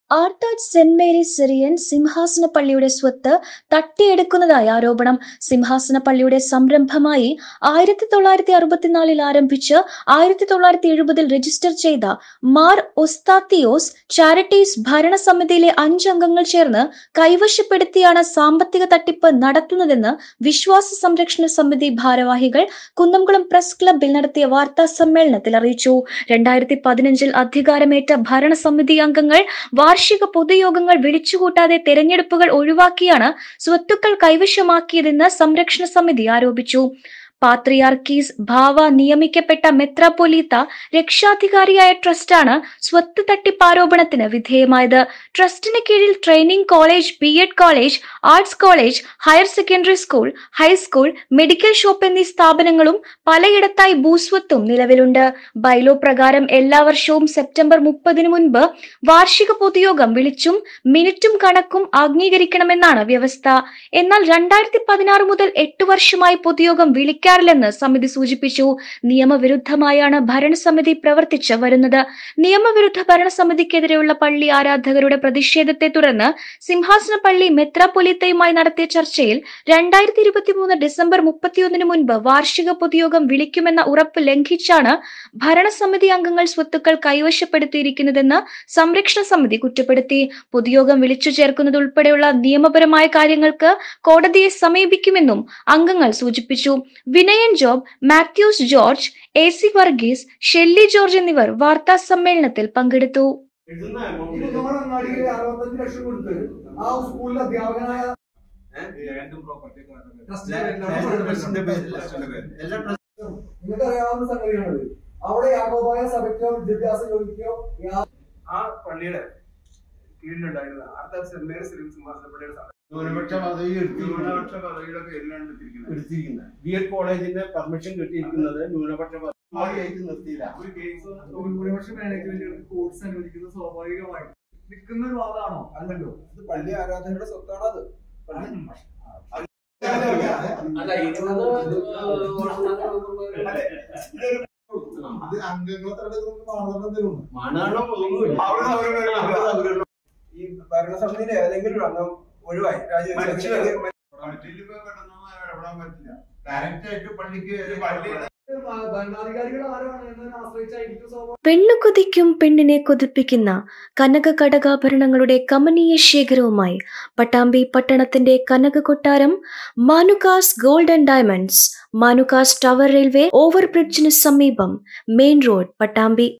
ആർത്താഡ് saint Mary's Syrian സിംഹാസന പള്ളിയുടെ സ്വത്ത് തട്ടിയെടുക്കുന്നതായി ആരോപണം സിംഹാസന പള്ളിയുടെ സംരംഭമായി ആയിരത്തി തൊള്ളായിരത്തി അറുപത്തിനാലിൽ ആരംഭിച്ച് ആയിരത്തി തൊള്ളായിരത്തി എഴുപതിൽ രജിസ്റ്റർ ചെയ്ത മാർ ഒസ്താത്തിയോസ് ചാരിറ്റീസ് ഭരണസമിതിയിലെ അഞ്ച് അംഗങ്ങൾ ചേർന്ന് കൈവശപ്പെടുത്തിയാണ് സാമ്പത്തിക തട്ടിപ്പ് നടത്തുന്നതെന്ന് വിശ്വാസ സംരക്ഷണ സമിതി ഭാരവാഹികൾ കുന്നംകുളം പ്രസ് ക്ലബിൽ നടത്തിയ വാർത്താ സമ്മേളനത്തിൽ അറിയിച്ചു രണ്ടായിരത്തി പതിനഞ്ചിൽ അധികാരമേറ്റ ഭരണസമിതി അംഗങ്ങൾ വാർഷിക പൊതുയോഗങ്ങൾ വിളിച്ചുകൂട്ടാതെ തെരഞ്ഞെടുപ്പുകൾ ഒഴിവാക്കിയാണ് സ്വത്തുക്കൾ കൈവശമാക്കിയതെന്ന് സംരക്ഷണ സമിതി ആരോപിച്ചു പാത്രിയാർക്കീസ് ഭാവ നിയമിക്കപ്പെട്ട മെത്രാപ്പൊലീത്ത രക്ഷാധികാരിയായ ട്രസ്റ്റാണ് സ്വത്ത് തട്ടിപ്പ് ആരോപണത്തിന് വിധേയമായത് ട്രസ്റ്റിന് കീഴിൽ training college B Ed college arts college higher secondary school high school medical shop എന്നീ സ്ഥാപനങ്ങളും പലയിടത്തായി ഭൂസ്വത്തും നിലവിലുണ്ട് ബൈലോ പ്രകാരം എല്ലാ വർഷവും സെപ്റ്റംബർ മുപ്പതിനു മുൻപ് വാർഷിക പൊതുയോഗം വിളിച്ചും മിനിറ്റും കണക്കും അംഗീകരിക്കണമെന്നാണ് വ്യവസ്ഥ എന്നാൽ രണ്ടായിരത്തി പതിനാറ് മുതൽ എട്ട് വർഷമായി പൊതുയോഗം വിളിക്കാറില്ലെന്ന് സമിതി സൂചിപ്പിച്ചു നിയമവിരുദ്ധമായാണ് ഭരണസമിതി പ്രവർത്തിച്ച് വരുന്നത് നിയമവിരുദ്ധ ഭരണസമിതിക്കെതിരെയുള്ള പള്ളി ആരാധകരുടെ പ്രതിഷേധത്തെ തുടർന്ന് സിംഹാസന പള്ളി മെത്രാപ്പൊലീത്തയുമായി നടത്തിയ ചർച്ചയിൽ രണ്ടായിരത്തി ഇരുപത്തി മൂന്ന് ഡിസംബർ മുപ്പത്തിയൊന്നിന് മുൻപ് വാർഷിക പൊതുയോഗം വിളിക്കുമെന്ന ഉറപ്പ് ലംഘിച്ചാണ് ഭരണസമിതി അംഗങ്ങൾ സ്വത്തുക്കൾ കൈവശപ്പെടുത്തിയിരിക്കുന്നതെന്ന് സംരക്ഷണ സമിതി കുറ്റപ്പെടുത്തി പൊതുയോഗം വിളിച്ചു ചേർക്കുന്നത് ഉൾപ്പെടെയുള്ള നിയമപരമായ കാര്യങ്ങൾക്ക് കോടതിയെ സമീപിക്കുമെന്നും അംഗങ്ങൾ സൂചിപ്പിച്ചു വിനയൻ ജോബ് മാത്യൂസ് ജോർജ് എ സി വർഗീസ് ഷെല്ലി ജോർജ് എന്നിവർ വാർത്താ സമ്മേളനത്തിൽ പങ്കെടുത്തു അങ്ങാടിയിൽ അറുപത്തഞ്ച് ലക്ഷം കൊടുത്ത് ആ സ്കൂളിലെ അധ്യാപകനായ നിങ്ങൾക്ക് അറിയാവുന്ന സംഗതിയാണത് അവിടെ യാക്കോബായ സഭയ്ക്കോ വിദ്യാഭ്യാസ യോഗ്യക്കോ യാ- ആ പള്ളിയുടെ കീഴിലുണ്ടായിരുന്ന ആർത്താർ സെന്റ് മേരീസ് സിറിയൻ സിംഹാസന പള്ളിയുടെ സ്ഥാപനം ന്യൂനപക്ഷ പദവി ന്യൂനപക്ഷ പദവിയുടെ പേരിലാണ് എടുത്തിരിക്കുന്നത് എടുത്തിരിക്കുന്നത് ബി എഡ് കോളേജിന്റെ പെർമിഷൻ കിട്ടിയിരിക്കുന്നത് ന്യൂനപക്ഷ പദവിയായിട്ട് നിർത്തിയില്ല ഒരു കേസ് ഒരു ന്യൂനപക്ഷ മാനേജ്മെന്റുകൾക്ക് കോഴ്സ് അനുവദിക്കുന്നത് സ്വാഭാവികമായിട്ട് നിൽക്കുന്ന ഒരു വാദമാണോ അല്ലല്ലോ ഇത് പള്ളി ആരാധനയുടെ സ്വത്താണ് അത് അല്ല ഇരുപത് ഇത് അംഗങ്ങളെ തടയുന്ന മാനദണ്ഡം മാനദണ്ഡം ഒന്നുമില്ല അവിടെ സൗകര്യം ഈ ഭരണസമിതിയിലെ ഏതെങ്കിലും ഒരു അംഗം ഒഴിവായി രാജിവെച്ച് ഡയറക്റ്റ് ആയിട്ട് പള്ളിക്ക് ഭരണാധികാരികൾ ആരാണ് എന്നതിനെ ആശ്രയിച്ചായിരിക്കും സ്വാഭാവിക പെണ്ണു കൊതിക്കും പെണ്ണിനെ കൊതിപ്പിക്കുന്ന കനക കടകാഭരണങ്ങളുടെ കമനീയ ശേഖരവുമായി പട്ടാമ്പി പട്ടണത്തിന്റെ കനക കൊട്ടാരം Manukas gold and diamonds Manukas tower railway ഓവർബ്രിഡ്ജിന് സമീപം മെയിൻ റോഡ് പട്ടാമ്പി